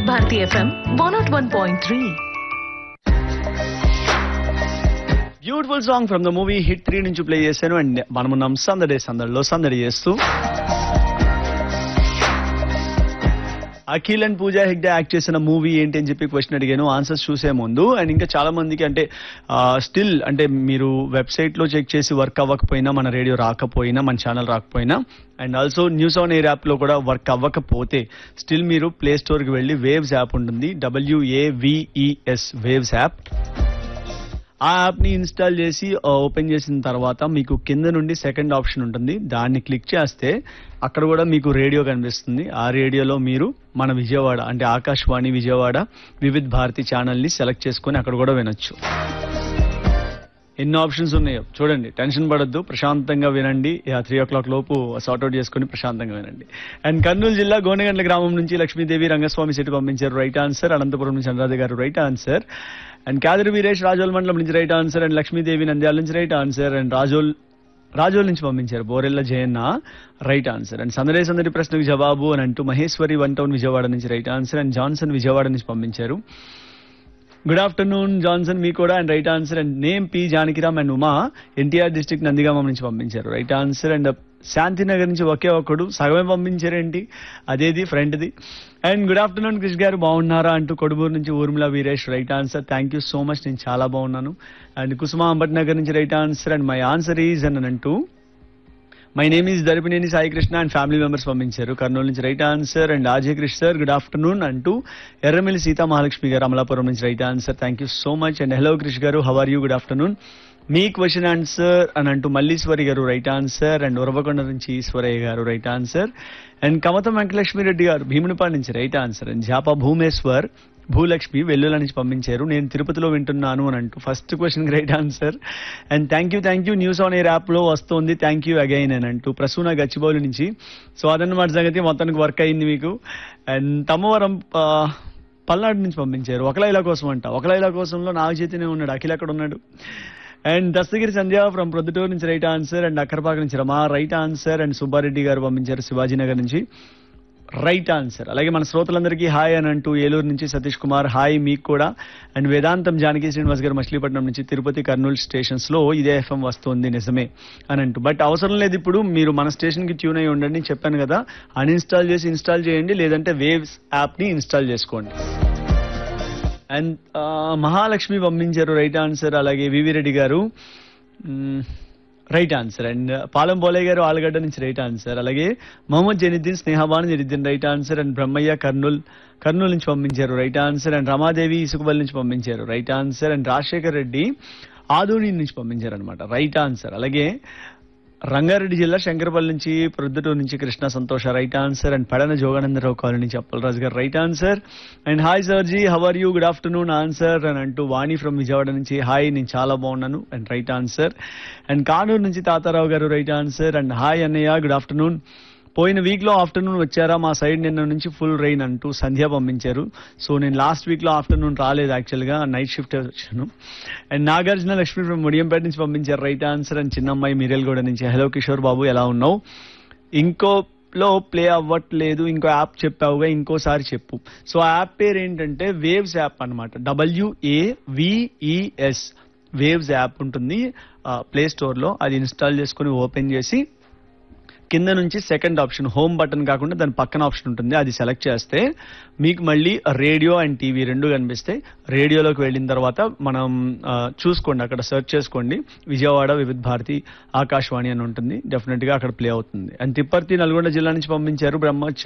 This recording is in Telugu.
వివిధ Bharati FM one naught one point three beautiful song from the movie HIT three నుంచి ప్లే చేశాను అండ్ మనమున్నాం సందడి సందడిలో సందడి చేస్తూ అఖిల్ అండ్ పూజా హెగ్డే యాక్ట్ చేసిన మూవీ ఏంటి అని చెప్పి క్వశ్చన్ అడిగాను ఆన్సర్స్ చూసే ముందు అండ్ ఇంకా చాలా మందికి అంటే స్టిల్ అంటే మీరు వెబ్సైట్ లో చెక్ చేసి వర్క్ అవ్వకపోయినా మన రేడియో రాకపోయినా మన ఛానల్ రాకపోయినా and also news on air app లో కూడా వర్క్ అవ్వకపోతే స్టిల్ మీరు ప్లే స్టోర్ కి వెళ్ళి వేవ్స్ యాప్ ఉంటుంది డబ్ల్యూఏవిఈఎస్ వేవ్స్ యాప్ ఆ యాప్ ని ఇన్స్టాల్ చేసి ఓపెన్ చేసిన తర్వాత మీకు కింద నుండి సెకండ్ ఆప్షన్ ఉంటుంది దాన్ని క్లిక్ చేస్తే అక్కడ కూడా మీకు రేడియో కనిపిస్తుంది ఆ రేడియోలో మీరు మన విజయవాడ అంటే ఆకాశవాణి విజయవాడ వివిధ్ భారతి ఛానల్ ని సెలెక్ట్ చేసుకొని అక్కడ కూడా వినొచ్చు ఎన్ని ఆప్షన్స్ ఉన్నాయో చూడండి టెన్షన్ పడద్దు ప్రశాంతంగా వినండి త్రీ ఓ క్లాక్ లోపు సార్ట్అవుట్ చేసుకుని ప్రశాంతంగా వినండి అండ్ కర్నూలు జిల్లా గోనెగండ్ల గ్రామం నుంచి లక్ష్మీదేవి రంగస్వామి సెట్టి పంపించారు రైట్ ఆన్సర్ అనంతపురం నుంచి Anuradha garu right answer and Kadari Veeresh Rajol మండలం నుంచి right answer and Lakshmidevi Nandyal నుంచి right answer and Rajol Rajol నుంచి పంపించారు Borella Jayanna right answer and సందడే సందడి ప్రశ్నకు జవాబు అని అంటూ మహేశ్వరి వన్ టౌన్ విజయవాడ నుంచి right answer and Johnson Vijayawada నుంచి పంపించారు గుడ్ ఆఫ్టర్నూన్ జాన్సన్ మీ కూడా and right answer and name P Janakiram and Uma NTR district Nandigama నుంచి పంపించారు రైట్ ఆన్సర్ అండ్ శాంతినగర్ నుంచి ఒకే ఒక్కడు సగమే పంపించారేంటి అదేది ఫ్రెండ్ది అండ్ గుడ్ ఆఫ్టర్నూన్ క్రిష్ గారు బాగున్నారా అంటూ కొడుమూరు నుంచి Urmila Veeresh right answer thank you so much నేను చాలా బాగున్నాను అండ్ కుసుమ అంబట్నగర్ నుంచి right answer and my answer is అని అంటూ my name is Daripineni Sai Krishna and family members పంపించారు కర్నూలు నుంచి right answer and Ajay Krishna sir good afternoon అంటూ ఎర్రమిల్లి సీతా మహాలక్ష్మి గారు అమలాపురం నుంచి right answer thank you so much and hello Krish గారు how are you good afternoon మీ క్వశ్చన్ ఆన్సర్ అని అంటూ మల్లీశ్వరి గారు రైట్ ఆన్సర్ అండ్ ఉరవకొండ నుంచి ఈశ్వరయ్య గారు right answer and Kamatham Venkatalakshmi Reddy గారు భీమునిపాడు నుంచి right answer and Japa Bhumeshwar Bhulakshmi Vellula నుంచి పంపించారు నేను తిరుపతిలో వింటున్నాను అని అంటూ first question right answer and thank you thank you news on air app లో వస్తుంది థ్యాంక్ యూ అగైన్ అని అంటూ ప్రసూన గచ్చిబౌలి నుంచి సో అదన్నమాట సంగతి మొత్తానికి వర్క్ అయింది మీకు అండ్ తమ్మవరం ఆ, పల్నాడు నుంచి పంపించారు ఒకలైలా కోసం అంట ఒకలైలా కోసంలో నాగ చేతినే ఉన్నాడు అఖిల్ అక్కడ ఉన్నాడు అండ్ దస్తగిరి సంధ్య ఫ్రమ్ ప్రొద్దుటూరు నుంచి రైట్ ఆన్సర్ అండ్ అక్కరపాక నుంచి Rama right answer and Subbareddy గారు పంపించారు శివాజీనగర్ నుంచి రైట్ ఆన్సర్ అలాగే మన శ్రోతలందరికీ హాయ్ అని అంటూ ఏలూరు నుంచి సతీష్ కుమార్ హాయ్ మీకు కూడా అండ్ వేదాంతం జానకి శ్రీనివాస్ గారు మచిలీపట్నం నుంచి తిరుపతి కర్నూలు స్టేషన్స్ లో ఇదే ఎఫ్ఎం వస్తుంది నిజమే అని అంటూ బట్ అవసరం లేదు ఇప్పుడు మీరు మన స్టేషన్ కి ట్యూన్ అయి ఉండండి చెప్పాను కదా అన్ఇన్స్టాల్ చేసి ఇన్స్టాల్ చేయండి లేదంటే వేవ్స్ యాప్ ని ఇన్స్టాల్ చేసుకోండి అండ్ మహాలక్ష్మి పంపించారు రైట్ ఆన్సర్ అలాగే వివి రెడ్డి గారు రైట్ ఆన్సర్ అండ్ పాలెం పోలే గారు ఆలగడ్డ నుంచి రైట్ ఆన్సర్ అలాగే Mohammed Janiddin Snehaban Janiddin right answer and Brahmaiah Kurnool Kurnool నుంచి పంపించారు right answer and Ramadevi Isukabal నుంచి పంపించారు right answer and Rajasekhar Reddy Adoni నుంచి పంపించారు అనమాట రైట్ ఆన్సర్ అలాగే రంగారెడ్డి జిల్లా శంకరపల్లి నుంచి ప్రొద్దుటూరు నుంచి Krishna Santosha right answer and Padana Joganandarao colony నుంచి అప్పలరాజు గారు రైట్ ఆన్సర్ అండ్ హాయ్ సర్జీ how are you good afternoon answer అని అంటూ వాణి ఫ్రమ్ విజయవాడ నుంచి హాయ్ నేను చాలా బాగున్నాను and right answer and Kanuru నుంచి తాతారావు గారు రైట్ ఆన్సర్ అండ్ హాయ్ అన్నయ్య గుడ్ ఆఫ్టర్నూన్ పోయిన వీక్ లో ఆఫ్టర్నూన్ వచ్చారా మా సైడ్ నిన్న నుంచి ఫుల్ రెయిన్ అంటూ సంధ్య పంపించారు సో నేను లాస్ట్ వీక్ లో ఆఫ్టర్నూన్ రాలేదు యాక్చువల్ గా నైట్ షిఫ్ట్ వచ్చాను అండ్ నాగార్జున లక్ష్మి ఫ్రమ్ ముడియంపేట నుంచి పంపించారు రైట్ ఆన్సర్ అండ్ చిన్నమ్మాయి మిరియల్గూడ నుంచి హలో కిషోర్ బాబు ఎలా ఉన్నావు ఇంకో లో ప్లే అవ్వట్లేదు ఇంకో యాప్ చెప్పావుగా ఇంకోసారి చెప్పు సో ఆ యాప్ పేరు ఏంటంటే వేవ్స్ యాప్ అనమాట డబ్ల్యూఏ విఈఎస్ వేవ్స్ యాప్ ఉంటుంది ప్లే స్టోర్ లో అది ఇన్స్టాల్ చేసుకుని ఓపెన్ చేసి కింద నుంచి సెకండ్ ఆప్షన్ హోమ్ బటన్ కాకుండా దాని పక్కన ఆప్షన్ ఉంటుంది అది సెలెక్ట్ చేస్తే మీకు మళ్ళీ రేడియో అండ్ టీవీ రెండు కనిపిస్తాయి రేడియోలోకి వెళ్ళిన తర్వాత మనం ఆ, చూసుకోండి అక్కడ సెర్చ్ చేసుకోండి విజయవాడ వివిధ భారతి ఆకాశవాణి అని ఉంటుంది డెఫినెట్ గా అక్కడ ప్లే అవుతుంది అండ్ తిప్పర్తి నల్గొండ జిల్లా నుంచి పంపించారు బ్రహ్మ